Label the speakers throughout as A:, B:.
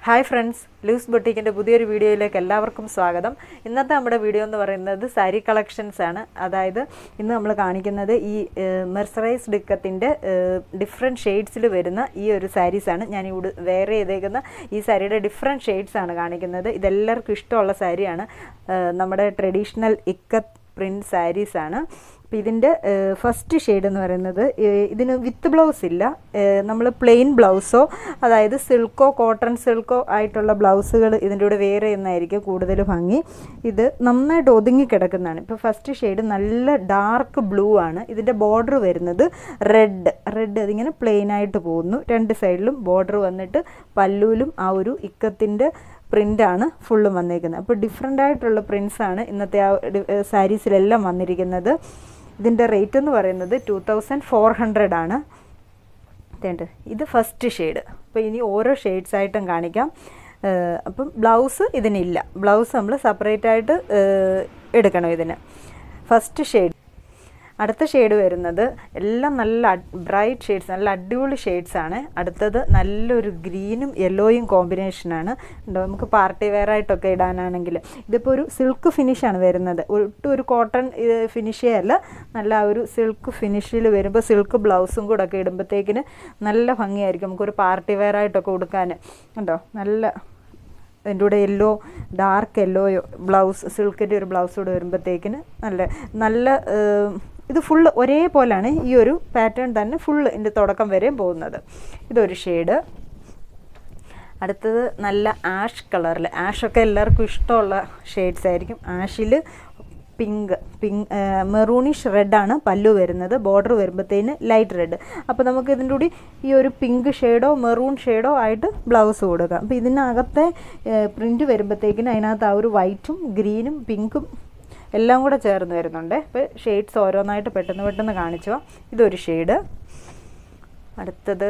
A: hi friends loose ബൊട്ടീക്കിൻ്റെ പുതിയൊരു വീഡിയോയിലേക്ക് എല്ലാവർക്കും സ്വാഗതം ഇന്നത്തെ നമ്മുടെ വീഡിയോ എന്ന് പറയുന്നത് സാരി കളക്ഷൻസ് ആണ് അതായത് ഇന്ന് നമ്മൾ കാണിക്കുന്നത് ഈ മെർസറൈസ് ഡിക്കത്തിൻ്റെ ഡിഫറെൻറ്റ് ഷെയ്ഡ്സിൽ വരുന്ന ഈ ഒരു സാരീസാണ് ഞാൻ ഇവിടെ വേറെ ചെയ്തേക്കുന്ന ഈ സാരിയുടെ ഡിഫറെൻറ്റ് ഷെയ്ഡ്സ് ആണ് കാണിക്കുന്നത് ഇതെല്ലാവർക്കും ഇഷ്ടമുള്ള സാരിയാണ് ഏഹ് നമ്മുടെ ട്രഡീഷണൽ ഇക്കത്ത് പ്രിൻറ്റ് സാരീസാണ് അപ്പോൾ ഇതിൻ്റെ ഫസ്റ്റ് ഷെയ്ഡ് എന്ന് പറയുന്നത് ഏഹ് ഇതിന് വിത്ത് ബ്ലൗസ് ഇല്ല നമ്മൾ പ്ലെയിൻ ബ്ലൗസോ അതായത് സിൽക്കോ കോട്ടൺ സിൽക്കോ ആയിട്ടുള്ള ബ്ലൗസുകൾ ഇതിൻ്റെ കൂടെ വേറെ എന്നായിരിക്കും കൂടുതൽ ഭംഗി ഇത് നന്നായിട്ട് ഒതുങ്ങി കിടക്കുന്നതാണ് ഇപ്പോൾ ഫസ്റ്റ് ഷെയ്ഡ് നല്ല ഡാർക്ക് ബ്ലൂ ആണ് ഇതിൻ്റെ ബോർഡർ വരുന്നത് റെഡ് റെഡ് അതിങ്ങനെ പ്ലെയിൻ ആയിട്ട് പോകുന്നു രണ്ട് സൈഡിലും ബോർഡർ വന്നിട്ട് പല്ലൂലും ആ ഒരു ഇക്കത്തിൻ്റെ പ്രിൻ്റാണ് ഫുള്ളും വന്നിരിക്കുന്നത് അപ്പോൾ ഡിഫറെൻ്റ് ആയിട്ടുള്ള പ്രിൻസാണ് ഇന്നത്തെ ആ സാരീസിലെല്ലാം വന്നിരിക്കുന്നത് ഇതിൻ്റെ റേറ്റ് എന്ന് പറയുന്നത് ടു തൗസൻഡ് ഫോർ ഹൺഡ്രഡ് ആണ് ഇതേണ്ട ഇത് ഫസ്റ്റ് ഷെയ്ഡ് അപ്പോൾ ഇനി ഓരോ ഷെയ്ഡ്സ് ആയിട്ടും കാണിക്കാം ഏഹ് അപ്പം ബ്ലൗസ് ഇതിനില്ല ബ്ലൗസ് നമ്മൾ സെപ്പറേറ്റ് ആയിട്ട് ഏഹ് എടുക്കണം ഇതിന് ഫസ്റ്റ് ഷെയ്ഡ് അടുത്ത ഷെയ്ഡ് വരുന്നത് എല്ലാം നല്ല ബ്രൈറ്റ് ഷെയ്ഡ്സ് നല്ല അടിപൊളി ഷെയ്ഡ്സ് ആണ് അടുത്തത് നല്ലൊരു ഗ്രീനും യെല്ലോയും കോമ്പിനേഷനാണ് ഉണ്ടോ നമുക്ക് പാർട്ടി വെയർ ആയിട്ടൊക്കെ ഇടാനാണെങ്കിൽ ഇതിപ്പോൾ ഒരു സിൽക്ക് ഫിനിഷാണ് വരുന്നത് ഒട്ടും ഒരു കോട്ടൺ ഫിനിഷേ അല്ല നല്ല ആ ഒരു സിൽക്ക് ഫിനിഷിൽ വരുമ്പോൾ സിൽക്ക് ബ്ലൗസും കൂടെ ഒക്കെ ഇടുമ്പോഴത്തേക്കിന് നല്ല ഭംഗിയായിരിക്കും നമുക്കൊരു പാർട്ടി വെയർ ആയിട്ടൊക്കെ കൊടുക്കാൻ ഉണ്ടോ നല്ല അതിൻ്റെ കൂടെ യെല്ലോ ഡാർക്ക് യെല്ലോയോ ബ്ലൗസ് സിൽക്കിൻ്റെ ഒരു ബ്ലൗസ് കൂടെ വരുമ്പോഴത്തേക്കിന് നല്ല നല്ല ഇത് ഫുള്ള് ഒരേപോലെയാണ് ഈ ഒരു പാറ്റേൺ തന്നെ ഫുള്ള് ഇതിൻ്റെ തുടക്കം വരെയും പോകുന്നത് ഇതൊരു ഷെയ്ഡ് അടുത്തത് നല്ല ആഷ് കളറിൽ ആഷൊക്കെ എല്ലാവർക്കും ഇഷ്ടമുള്ള ഷെയ്ഡ്സ് ആയിരിക്കും ആഷിൽ പിങ്ക് പിങ്ക് മെറൂണിഷ് റെഡാണ് പല്ലു വരുന്നത് ബോർഡർ വരുമ്പോഴത്തേന് ലൈറ്റ് റെഡ് അപ്പോൾ നമുക്ക് ഇതിൻ്റെ കൂടി ഈ ഒരു പിങ്ക് ഷെയ്ഡോ മെറൂൺ ഷെയ്ഡോ ആയിട്ട് ബ്ലൗസ് കൊടുക്കാം അപ്പോൾ ഇതിനകത്തെ പ്രിൻറ്റ് വരുമ്പോഴത്തേക്കിന് അതിനകത്ത് ആ ഒരു വൈറ്റും ഗ്രീനും പിങ്കും എല്ലാം കൂടെ ചേർന്ന് വരുന്നുണ്ട് അപ്പോൾ ഷെയ്ഡ്സ് ഓരോന്നായിട്ട് പെട്ടെന്ന് പെട്ടെന്ന് കാണിച്ചു ഇതൊരു ഷെയ്ഡ് അടുത്തത്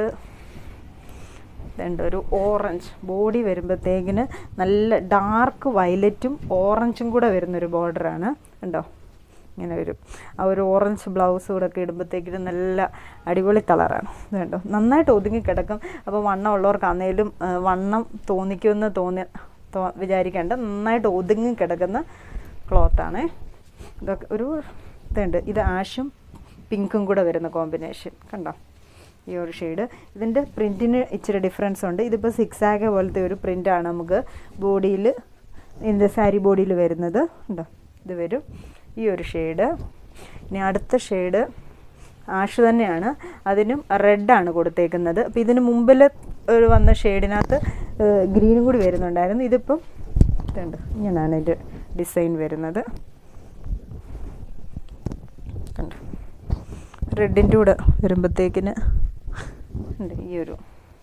A: ഇതുണ്ട് ഒരു ഓറഞ്ച് ബോഡി വരുമ്പോഴത്തേക്കിന് നല്ല ഡാർക്ക് വയലറ്റും ഓറഞ്ചും കൂടെ വരുന്നൊരു ബോർഡറാണ് ഉണ്ടോ ഇങ്ങനെ വരും ആ ഒരു ഓറഞ്ച് ബ്ലൗസ് കൂടെ ഒക്കെ ഇടുമ്പോഴത്തേക്കിന് നല്ല അടിപൊളി കളറാണ് ഇത് കണ്ടോ നന്നായിട്ട് ഒതുങ്ങി കിടക്കും അപ്പോൾ വണ്ണം ഉള്ളവർക്കാന്നേലും വണ്ണം തോന്നിക്കുമെന്ന് തോന്നി തോ വിചാരിക്കേണ്ട നന്നായിട്ട് ഒതുങ്ങി കിടക്കുന്ന ക്ലോത്താണ് ഇതൊക്കെ ഒരു ഇതുണ്ട് ഇത് ആഷും പിങ്കും കൂടെ വരുന്ന കോമ്പിനേഷൻ കണ്ടോ ഈ ഒരു ഷെയ്ഡ് ഇതിൻ്റെ പ്രിൻറ്റിന് ഇച്ചിരി ഡിഫറൻസ് ഉണ്ട് ഇതിപ്പോൾ സിക്സ് ആഗ് പോലത്തെ ഒരു പ്രിൻ്റാണ് നമുക്ക് ബോഡിയിൽ ഇതിൻ്റെ സാരി ബോഡിയിൽ വരുന്നത് ഉണ്ടോ ഇത് വരും ഈ ഒരു ഷെയ്ഡ് ഇനി അടുത്ത ഷെയ്ഡ് ആഷ് തന്നെയാണ് അതിനും റെഡാണ് കൊടുത്തേക്കുന്നത് അപ്പോൾ ഇതിന് മുമ്പിൽ ഒരു വന്ന ഷെയ്ഡിനകത്ത് ഗ്രീനും കൂടി വരുന്നുണ്ടായിരുന്നു ഇതിപ്പം ഇതുണ്ട് ഇങ്ങനെയാണ് ഇതിൻ്റെ ഡിസൈൻ വരുന്നത് കണ്ടോ റെഡിൻ്റെ കൂടെ വരുമ്പോഴത്തേക്കിന് ഉണ്ട് ഈ ഒരു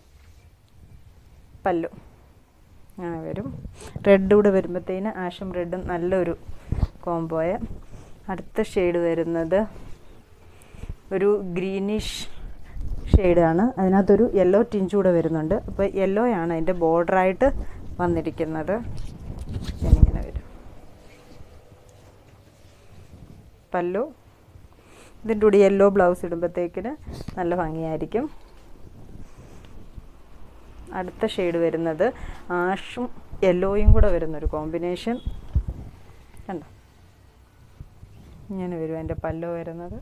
A: പല്ലു അങ്ങനെ വരും റെഡ് കൂടെ വരുമ്പോഴത്തേന് ആഷും റെഡും നല്ലൊരു കോംബോയ അടുത്ത ഷെയ്ഡ് വരുന്നത് ഒരു ഗ്രീനിഷ് ഷെയ്ഡാണ് അതിനകത്തൊരു യെല്ലോ ടിഞ്ച് കൂടെ വരുന്നുണ്ട് അപ്പോൾ യെല്ലോ ആണ് അതിൻ്റെ ബോർഡറായിട്ട് വന്നിരിക്കുന്നത് എന്നിങ്ങനെ വരും പല്ലു ഇതിൻ്റെ കൂടി യെല്ലോ ബ്ലൗസ് ഇടുമ്പോഴത്തേക്കിന് നല്ല ഭംഗിയായിരിക്കും അടുത്ത ഷെയ്ഡ് വരുന്നത് ആഷും യെല്ലോയും കൂടെ വരുന്നൊരു കോമ്പിനേഷൻ കണ്ടോ ഇങ്ങനെ വരും എൻ്റെ പല്ലോ വരുന്നത്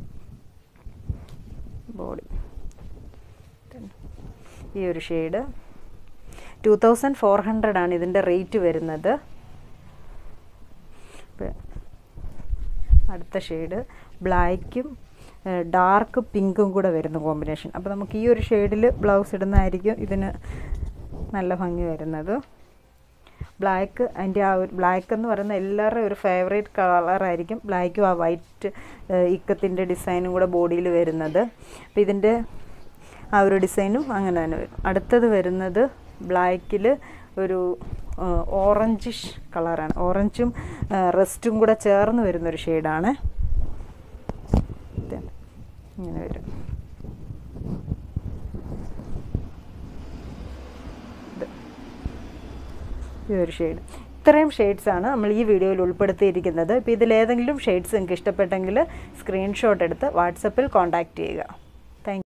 A: ബോഡി ഈ ഒരു shade two thousand four hundred ആണ് ഇതിൻ്റെ റേറ്റ് വരുന്നത് അടുത്ത ഷെയ്ഡ് ബ്ലാക്കും ഡാർക്ക് പിങ്കും കൂടെ വരുന്ന കോമ്പിനേഷൻ അപ്പോൾ നമുക്ക് ഈ ഒരു ഷെയ്ഡിൽ ബ്ലൗസ് ഇടുന്നതായിരിക്കും ഇതിന് നല്ല ഭംഗി വരുന്നത് ബ്ലാക്ക് അതിൻ്റെ ആ ഒരു ബ്ലാക്ക് എന്ന് പറയുന്ന എല്ലാവരുടെയും ഒരു ഫേവറേറ്റ് കളറായിരിക്കും ബ്ലാക്കും ആ വൈറ്റ് ഇക്കത്തിൻ്റെ ഡിസൈനും കൂടെ ബോഡിയിൽ വരുന്നത് അപ്പോൾ ഇതിൻ്റെ ആ ഒരു ഡിസൈനും അങ്ങനെ തന്നെ വരും അടുത്തത് വരുന്നത് ബ്ലാക്കിൽ ഒരു ഓറഞ്ചിഷ് കളറാണ് ഓറഞ്ചും റെസ്റ്റും കൂടെ ചേർന്ന് വരുന്നൊരു ഷെയ്ഡാണ് ഇങ്ങനെ വരും ഈ ഒരു ഷെയ്ഡ് ഇത്രയും ഷെയ്ഡ്സാണ് നമ്മൾ ഈ വീഡിയോയിൽ ഉൾപ്പെടുത്തിയിരിക്കുന്നത് ഇപ്പോൾ ഇതിലേതെങ്കിലും ഷെയ്ഡ്സ് നിങ്ങൾക്ക് ഇഷ്ടപ്പെട്ടെങ്കിൽ സ്ക്രീൻഷോട്ട് എടുത്ത് വാട്സപ്പിൽ കോൺടാക്റ്റ് ചെയ്യുക